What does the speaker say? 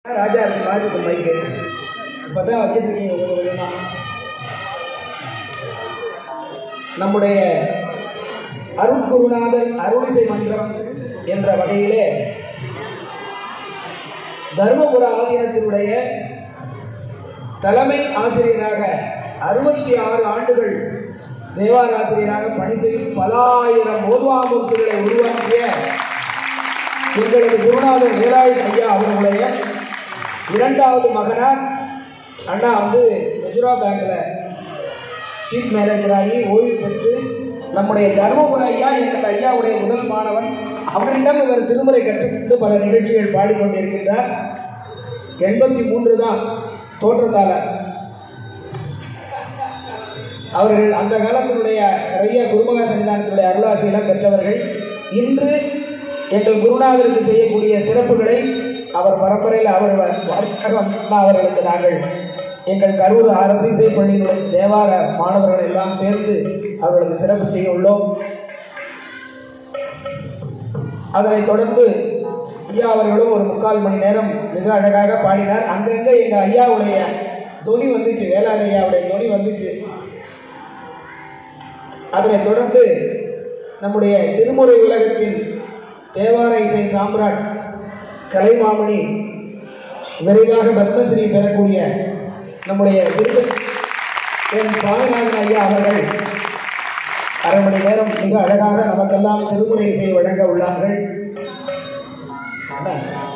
ராஜா இருக்கு மாதிரி இருக்கு மைக்கு இப்போ தான் வச்சுருக்கீங்க கொஞ்சம் கொஞ்சமா நம்முடைய அருட்குருநாதர் அருளிசை மன்றம் என்ற வகையிலே தருமபுர ஆதீனத்தினுடைய தலைமை ஆசிரியராக அறுபத்தி ஆறு ஆண்டுகள் தேவார ஆசிரியராக பணி செய்து பல ஆயிரம் ஓதுவாமூர்த்திகளை உருவாக்கிய எங்களது குருநாதர் வேலாயுத ஐயா அவர்களுடைய இரண்டாவது மகனார் அண்ணா வந்து மெஜுரா பேங்க்கில் சீஃப் மேனேஜராகி ஓய்வு பெற்று நம்முடைய தருமபுர ஐயா எங்கள் ஐயாவுடைய முதல் மாணவன் அவரிடம் இவர் திருமுறை கற்றுக்கொண்டு பல நிகழ்ச்சிகள் பாடிக்கொண்டிருக்கின்றார் எண்பத்தி மூன்று தான் தோற்றத்தால அவர்கள் அந்த காலத்தினுடைய நிறைய குருமகா சன்னிதானத்தினுடைய அருளாசியெல்லாம் பெற்றவர்கள் இன்று எங்கள் குருநாதருக்கு செய்யக்கூடிய சிறப்புகளை அவர் பரம்பரையில் அவர் வாரிசாக வந்த அவர்களுக்கு நாங்கள் எங்கள் கரூர் அரசு இசை பள்ளியினுடைய தேவார மாணவர்கள் எல்லாம் சேர்ந்து அவர்களுக்கு சிறப்பு செய்ய உள்ளோம் அதனைத் தொடர்ந்து ஐயா அவர்களும் ஒரு முக்கால் மணி நேரம் மிக அழகாக பாடினார் அங்கங்கே எங்கள் ஐயாவுடைய தொனி வந்துச்சு வேளாண் ஐயாவுடைய தொனி வந்துச்சு அதனைத் தொடர்ந்து நம்முடைய திருமுறை உலகத்தின் தேவார இசை சாம்ராட் கலைமாமணி விரைவாக பத்மஸ்ரீ பெறக்கூடிய நம்முடைய திரு என் சுவாமிநாதன் ஐயா அவர்கள் அரை மணி நேரம் மிக அழகாக நமக்கெல்லாம் திருமுறை இசை வழங்க உள்ளார்கள் அண்ணா,